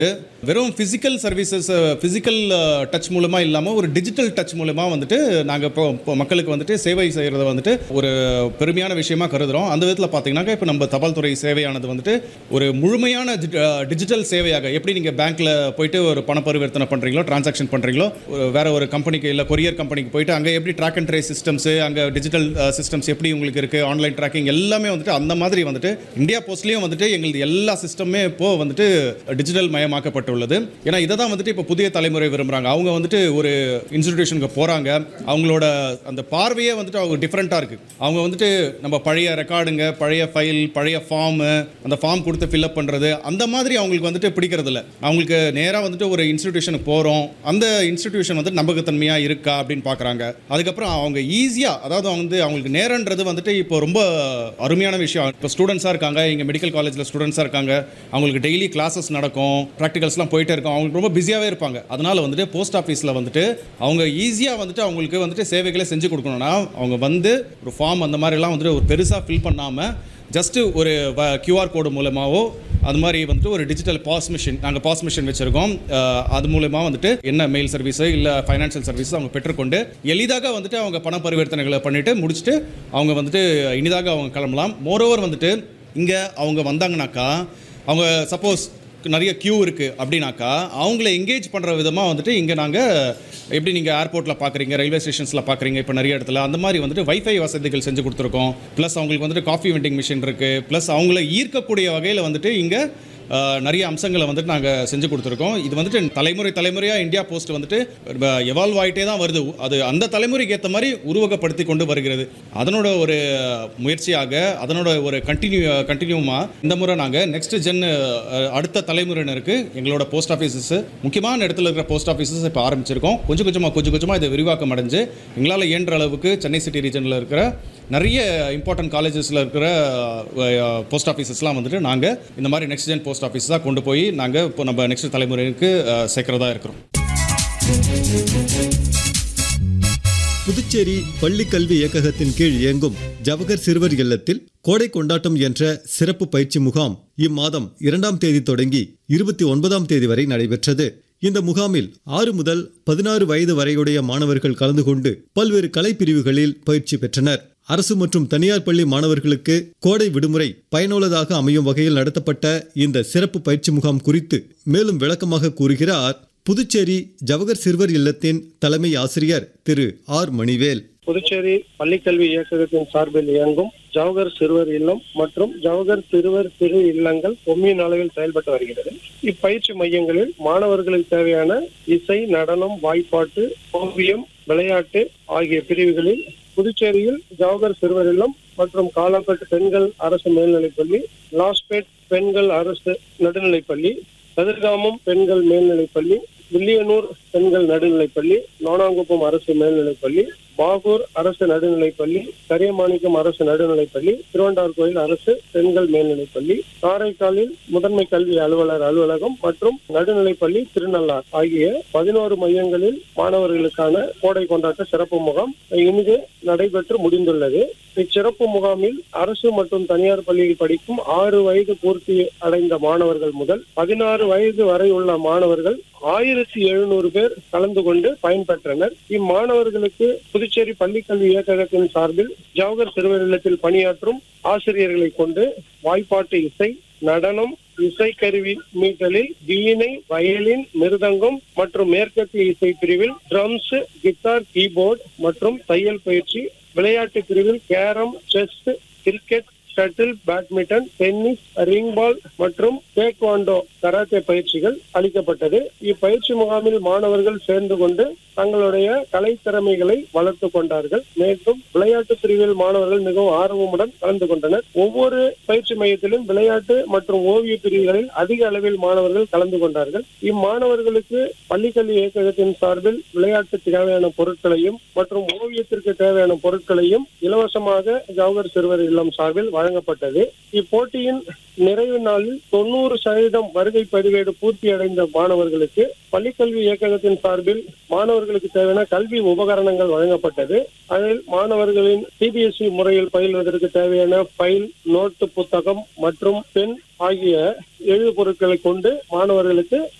வெறும் physical services physical touch மூலமா இல்லாமல் ஒரு டிஜிட்டல் டச் மூலமா வந்துட்டு நாங்கள் இப்போ இப்போ மக்களுக்கு வந்துட்டு சேவை செய்கிறத வந்துட்டு ஒரு பெருமையான விஷயமா கருதுகிறோம் அந்த விதத்தில் பார்த்தீங்கன்னாக்கா இப்போ நம்ம தபால் துறை சேவையானது வந்துட்டு ஒரு முழுமையான டிஜிட்டல் சேவையாக எப்படி நீங்கள் பேங்க்கில் போயிட்டு ஒரு பண பரிவர்த்தனை பண்ணுறீங்களோ டிரான்சாக்ஷன் பண்ணுறீங்களோ ஒரு வேற ஒரு கம்பெனிக்கு இல்லை கொரியர் கம்பெனிக்கு போயிட்டு அங்கே எப்படி ட்ராக் அண்ட் ட்ரேஸ் சிஸ்டம்ஸு அங்கே டிஜிட்டல் சிஸ்டம்ஸ் எப்படி உங்களுக்கு இருக்குது ஆன்லைன் ட்ராக்கிங் எல்லாமே வந்துட்டு அந்த மாதிரி வந்துட்டு இந்தியா போஸ்ட்லேயும் வந்துட்டு எங்களுது எல்லா சிஸ்டமே இப்போ வந்துட்டு டிஜிட்டல் மயமாக்கப்பட்டுள்ளது ஏன்னா இதை தான் வந்துட்டு இப்போ புதிய தலைமுறை விரும்புகிறாங்க அவங்க வந்துட்டு ஒரு இன்ஸ்டிடியூஷனுக்கு போகிறாங்க அவங்களோட அந்த பார்வையே வந்துட்டு அவங்க டிஃப்ரெண்ட்டாக இருக்குது அவங்க வந்துட்டு நம்ம பழைய ரெக்கார்டுங்க பழைய ஃபைல் பழைய ஃபார்மு அந்த ஃபார்ம் கொடுத்து ஃபில்அப் பண்ணுறது அந்த மாதிரி அவங்களுக்கு வந்துட்டு பிடிக்கிறது இல்ல அவங்களுக்கு நேராக வந்துட்டு ஒரு இன்ஸ்டிடியூஷனுக்கு போகிறோம் அந்த இன்ஸ்டிடியூஷன் வந்து நம்பகத்தன்மையாக இருக்கா அப்படின்னு பார்க்குறாங்க அதுக்கப்புறம் அவங்க ஈஸியாக அதாவது அவங்க வந்து அவங்களுக்கு நேரன்றது வந்துட்டு இப்போ ரொம்ப அருமையான விஷயம் இப்போ ஸ்டூடெண்ட்ஸாக இருக்காங்க இங்கே மெடிக்கல் காலேஜில் ஸ்டூடெண்ட்ஸாக இருக்காங்க அவங்களுக்கு டெய்லி கிளாஸஸ் நடக்கும் ப்ராக்டிகல்ஸ்லாம் போயிட்டே இருக்கும் அவங்களுக்கு ரொம்ப பிஸியாகவே இருப்பாங்க அதனால வந்துட்டு போஸ்ட் ஆஃபீஸில் வந்துட்டு அவங்க ஈஸியாக வந்துட்டு அவங்களுக்கு வந்துட்டு சேவைகளை செஞ்சு கொடுக்கணும்னா அவங்க வந்து ஒரு ஃபார்ம் அந்த மாதிரிலாம் வந்துட்டு ஒரு பெருசாக ஃபில் பண்ணாமல் ஜஸ்ட்டு ஒரு கியூஆர் கோடு மூலமாகவோ அது மாதிரி வந்துட்டு ஒரு டிஜிட்டல் பாஸ் மிஷின் நாங்கள் பாஸ் மிஷின் வச்சுருக்கோம் அஹ், அது மூலமாக வந்துட்டு என்ன மெயில் சர்வீஸு இல்லை ஃபைனான்ஷியல் சர்வீஸ் அவங்க பெற்றுக்கொண்டு எளிதாக வந்துட்டு அவங்க பண பரிவர்த்தனைகளை பண்ணிவிட்டு முடிச்சுட்டு அவங்க வந்துட்டு இனிதாக அவங்க கிளம்பலாம் மோரோவர் வந்துட்டு இங்கே அவங்க வந்தாங்கனாக்கா அவங்க சப்போஸ் நிறைய கியூ இருக்குது அப்படின்னாக்கா அவங்கள எங்கேஜ் பண்ணுற விதமாக வந்துட்டு இங்கே நாங்கள் எப்படி நீங்கள் ஏர்போர்ட்டில் பார்க்குறீங்க ரயில்வே ஸ்டேஷன்ஸில் பார்க்குறீங்க இப்போ நிறைய இடத்துல அந்த மாதிரி வந்துட்டு வைஃபை வசதிகள் செஞ்சு கொடுத்துருக்கோம் ப்ளஸ் அவங்களுக்கு வந்துட்டு காஃபி வெண்டிங் மிஷின் இருக்குது ப்ளஸ் அவங்கள ஈர்க்கக்கூடிய வகையில் வந்துட்டு இங்கே அஹ், நிறைய அம்சங்களை வந்துட்டு நாங்கள் செஞ்சு கொடுத்துருக்கோம் இது வந்துட்டு தலைமுறை தலைமுறையாக இந்தியா போஸ்ட் வந்துட்டு எவால்வ் ஆகிட்டே தான் வருது அது அந்த தலைமுறைக்கு ஏற்ற மாதிரி உருவகப்படுத்தி கொண்டு வருகிறது அதனோட ஒரு முயற்சியாக அதனோட ஒரு கண்டினியூ கண்டினியூமாக இந்த முறை நாங்கள் நெக்ஸ்ட் ஜென் அடுத்த தலைமுறையினருக்கு எங்களோட போஸ்ட் ஆஃபீஸஸ் முக்கியமான இடத்துல இருக்கிற போஸ்ட் ஆஃபீஸஸ் இப்போ ஆரம்பிச்சிருக்கோம் கொஞ்சம் கொஞ்சமாக கொஞ்சம் கொஞ்சமாக இது விரிவாக்கம் அடைஞ்சு எங்களால் இயன்ற அளவுக்கு சென்னை சிட்டி ரீஜனில் இருக்கிற நிறைய இம்பார்ட்டன்ட் காலேஜஸில் இருக்கிற போஸ்ட் ஆஃபீஸஸ்லாம் வந்துட்டு நாங்கள் இந்த மாதிரி நெக்ஸ்ட் ஜென் போஸ்ட் ஆஃபீஸ் தான் கொண்டு போய் நாங்கள் இப்போ நம்ம நெக்ஸ்ட் தலைமுறைக்கு அஹ், சேர்க்கிறதா இருக்கிறோம் புதுச்சேரி பள்ளிக் கல்வி இயக்ககத்தின் கீழ் இயங்கும் ஜவஹர் சிறுவர் இல்லத்தில் கோடை கொண்டாட்டம் என்ற சிறப்பு பயிற்சி முகாம் இம்மாதம் இரண்டாம் தேதி தொடங்கி இருபத்தி ஒன்பதாம் தேதி வரை நடைபெற்றது இந்த முகாமில் ஆறு முதல் பதினாறு வயது வரையுடைய மாணவர்கள் கலந்து கொண்டு பல்வேறு கலைப்பிரிவுகளில் பயிற்சி பெற்றனர் அரசு மற்றும் தனியார் பள்ளி மாணவர்களுக்கு கோடை விடுமுறை பயனுள்ளதாக அமையும் வகையில் நடத்தப்பட்ட இந்த சிறப்பு பயிற்சி முகாம் குறித்து மேலும் விளக்கமாக கூறுகிறார் புதுச்சேரி ஜவஹர் சிறுவர் இல்லத்தின் தலைமை ஆசிரியர் திரு ஆர் மணிவேல் புதுச்சேரி பள்ளிக்கல்வி இயக்ககத்தின் சார்பில் இயங்கும் ஜவஹர் சிறுவர் இல்லம் மற்றும் ஜவஹர் சிறுவர் சிறு இல்லங்கள் கொம்யூன் அளவில் செயல்பட்டு வருகிறது இப்பயிற்சி மையங்களில் மாணவர்களுக்கு தேவையான இசை நடனம் வாய்ப்பாட்டு ஓவியம் விளையாட்டு ஆகிய பிரிவுகளில் புதுச்சேரியில் ஜவஹர் சிறுவர் இல்லம் மற்றும் காலாப்பேட் பெண்கள் அரசு மேல்நிலைப்பள்ளி லாஸ்பேட் பெண்கள் அரசு நடுநிலைப்பள்ளி கதிர்காமம் பெண்கள் மேல்நிலைப்பள்ளி வில்லியனூர் பெண்கள் நடுநிலைப்பள்ளி நோனாங்குப்பம் அரசு மேல்நிலைப்பள்ளி பாகூர் அரசு நடுநிலைப்பள்ளி கரியமாணிக்கம் அரசு நடுநிலைப்பள்ளி திருவண்டார் கோயில் அரசு பெண்கள் மேல்நிலைப்பள்ளி காரைக்காலில் முதன்மை கல்வி அலுவலர் அலுவலகம் மற்றும் நடுநிலைப்பள்ளி திருநள்ளார் ஆகிய பதினோரு மையங்களில் மாணவர்களுக்கான கோடை கொண்டாட்ட சிறப்பு முகாம் இங்கு நடைபெற்று முடிந்துள்ளது இச்சிறப்பு முகாமில் அரசு மற்றும் தனியார் பள்ளியில் படிக்கும் ஆறு வயது பூர்த்தி அடைந்த மாணவர்கள் முதல் பதினாறு வயது வரை உள்ள மாணவர்கள் ஆயிரத்தி எழுநூறு பேர் கலந்து கொண்டு பயன்பெற்றனர் இம்மாணவர்களுக்கு புதுச்சேரி பள்ளிக்கல்வி இயக்ககத்தின் சார்பில் ஜவஹர் சிறுவர் இல்லத்தில் பணியாற்றும் ஆசிரியர்களை கொண்டு வாய்ப்பாட்டு இசை நடனம் இசைக்கருவி மீட்டலில் வீணை வயலின் மிருதங்கம் மற்றும் மேற்கத்திய இசை பிரிவில் ட்ரம்ஸ் கிட்டார் கீபோர்டு மற்றும் தையல் பயிற்சி விளையாட்டு பிரிவில் carrom chess cricket shuttle badminton tennis ring ball மற்றும் டேக்வாண்டோ கராத்தே பயிற்சிகள் அளிக்கப்பட்டது இப்பயிற்சி முகாமில் மாணவர்கள் சேர்ந்து கொண்டு தங்களுடைய கலை திறமைகளை வளர்த்து கொண்டார்கள் மேலும் விளையாட்டு பிரிவில் மாணவர்கள் மிகவும் ஆர்வமுடன் கலந்து கொண்டனர் ஒவ்வொரு பயிற்சி மையத்திலும் விளையாட்டு மற்றும் ஓவிய பிரிவுகளில் அதிக அளவில் மாணவர்கள் கலந்து கொண்டார்கள் இம்மாணவர்களுக்கு பள்ளிக்கல்வி இயக்ககத்தின் சார்பில் விளையாட்டு தேவையான பொருட்களையும் மற்றும் ஓவியத்திற்கு தேவையான பொருட்களையும் இலவசமாக ஜவஹர் சிறுவர் இல்லம் சார்பில் வழங்கப்பட்டது இப்போட்டியின் நிறைவு நாளில் தொண்ணூறு சதவீதம் வருகை பதிவேடு பூர்த்தி அடைந்த மாணவர்களுக்கு பள்ளிக்கல்வி இயக்ககத்தின் சார்பில் மாணவர் மாணவர்களுக்கு தேவையான கல்வி உபகரணங்கள் வழங்கப்பட்டது அதில் மாணவர்களின் சிபிஎஸ்இ முறையில் பயில்வதற்கு தேவையான ஃபைல் நோட்டு புத்தகம் மற்றும் பென் ஆகிய எழுது பொருட்களை கொண்டு மாணவர்களுக்கு